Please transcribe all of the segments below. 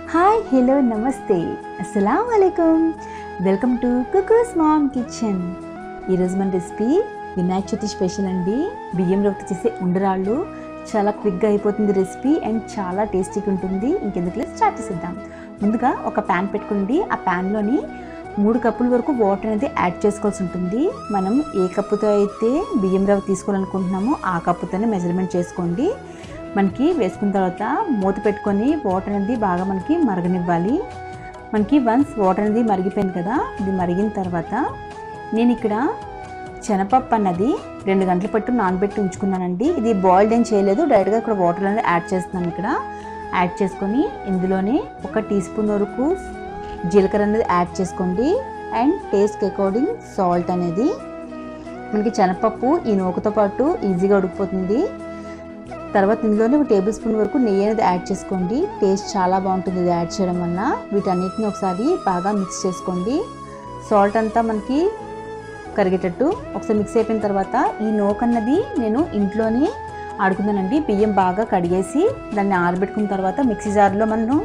hi hello నమస్తే అస్సలం వాలేకుమ్ welcome to Kuku's mom kitchen ఈరోజు మన రెసిపీ వినాయక చవితి స్పెషల్ అండి బియ్యం రవ్వతో చేసే ఉండరాళ్ళు చాలా క్విక్గా అయిపోతుంది రెసిపీ అండ్ చాలా టేస్టీగా ఉంటుంది ఇంకెందుకు స్టార్ట్ చేసేద్దాం ముందుగా ఒక ప్యాన్ పెట్టుకోండి ఆ ప్యాన్లోని మూడు కప్పుల వరకు వాటర్ అనేది యాడ్ చేసుకోవాల్సి ఉంటుంది మనం ఏ కప్పుతో అయితే బియ్యం రవ్వ తీసుకోవాలనుకుంటున్నామో ఆ కప్పుతోనే మెజర్మెంట్ చేసుకోండి మనకి వేసుకున్న తర్వాత మూత పెట్టుకొని వాటర్ అనేది బాగా మనకి మరగనివ్వాలి మనకి వన్స్ వాటర్ అనేది మరిగిపోయింది కదా ఇది మరిగిన తర్వాత నేను ఇక్కడ శనపప్పు అన్నది రెండు గంటల పట్టు నానబెట్టి ఉంచుకున్నానండి ఇది బాయిల్డ్ ఏం చేయలేదు డైరెక్ట్గా ఇక్కడ వాటర్ అనేది యాడ్ చేస్తున్నాను ఇక్కడ యాడ్ చేసుకొని ఇందులోనే ఒక టీ స్పూన్ వరకు జీలకర్ర అనేది యాడ్ చేసుకోండి అండ్ టేస్ట్కి అకార్డింగ్ సాల్ట్ అనేది మనకి శనపప్పు ఈ నూకతో పాటు ఈజీగా ఉడికిపోతుంది తర్వాత ఇందులోనే ఒక టేబుల్ స్పూన్ వరకు నెయ్యి అనేది యాడ్ చేసుకోండి టేస్ట్ చాలా బాగుంటుంది ఇది యాడ్ చేయడం వల్ల వీటన్నిటిని ఒకసారి బాగా మిక్స్ చేసుకోండి సాల్ట్ అంతా మనకి కరిగేటట్టు ఒకసారి మిక్స్ అయిపోయిన తర్వాత ఈ నూక అన్నది నేను ఇంట్లోనే ఆడుకున్నానండి బియ్యం బాగా కడిగేసి దాన్ని ఆరబెట్టుకున్న తర్వాత మిక్సీ జార్లో మనం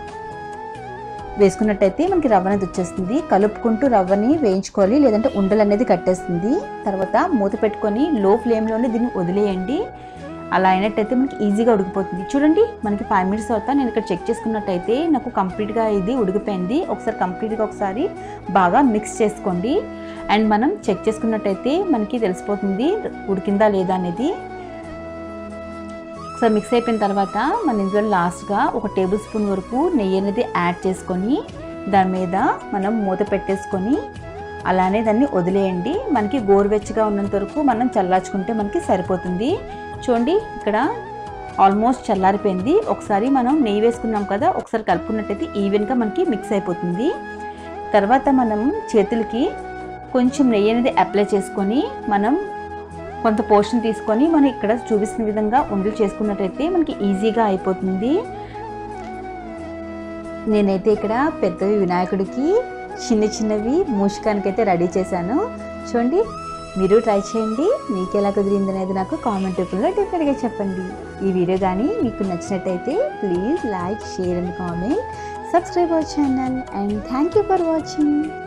వేసుకున్నట్టయితే మనకి రవ్వ అనేది వచ్చేస్తుంది కలుపుకుంటూ రవ్వని వేయించుకోవాలి లేదంటే ఉండలు అనేది కట్టేస్తుంది తర్వాత మూత పెట్టుకొని లో ఫ్లేమ్లోనే దీన్ని వదిలేయండి అలా అయినట్టయితే మనకి ఈజీగా ఉడికిపోతుంది చూడండి మనకి ఫైవ్ మినిట్స్ తర్వాత నేను ఇక్కడ చెక్ చేసుకున్నట్టయితే నాకు కంప్లీట్గా ఇది ఉడికిపోయింది ఒకసారి కంప్లీట్గా ఒకసారి బాగా మిక్స్ చేసుకోండి అండ్ మనం చెక్ చేసుకున్నట్టయితే మనకి తెలిసిపోతుంది ఉడికిందా లేదా అనేది ఒకసారి మిక్స్ అయిపోయిన తర్వాత మన ఇందులో లాస్ట్గా ఒక టేబుల్ స్పూన్ వరకు నెయ్యి అనేది యాడ్ చేసుకొని దాని మీద మనం మూత పెట్టేసుకొని అలానే దాన్ని వదిలేయండి మనకి గోరువెచ్చగా ఉన్నంత వరకు మనం చల్లార్చుకుంటే మనకి సరిపోతుంది చూడండి ఇక్కడ ఆల్మోస్ట్ చల్లారిపోయింది ఒకసారి మనం నెయ్యి వేసుకున్నాం కదా ఒకసారి కలుపుకున్నట్టయితే ఈవెన్గా మనకి మిక్స్ అయిపోతుంది తర్వాత మనం చేతులకి కొంచెం నెయ్యి అనేది అప్లై చేసుకొని మనం కొంత పోర్షన్ తీసుకొని మనం ఇక్కడ చూపిస్తున్న విధంగా ఉండలు చేసుకున్నట్టయితే మనకి ఈజీగా అయిపోతుంది నేనైతే ఇక్కడ పెద్దవి వినాయకుడికి చిన్న చిన్నవి మూషికానికైతే రెడీ చేశాను చూడండి మీరు ట్రై చేయండి మీకు ఎలా కుదిరింది అనేది నాకు కామెంట్ రూపంలో డెఫినెట్గా చెప్పండి ఈ వీడియో కానీ మీకు నచ్చినట్టయితే please like share and comment subscribe our channel and thank you for watching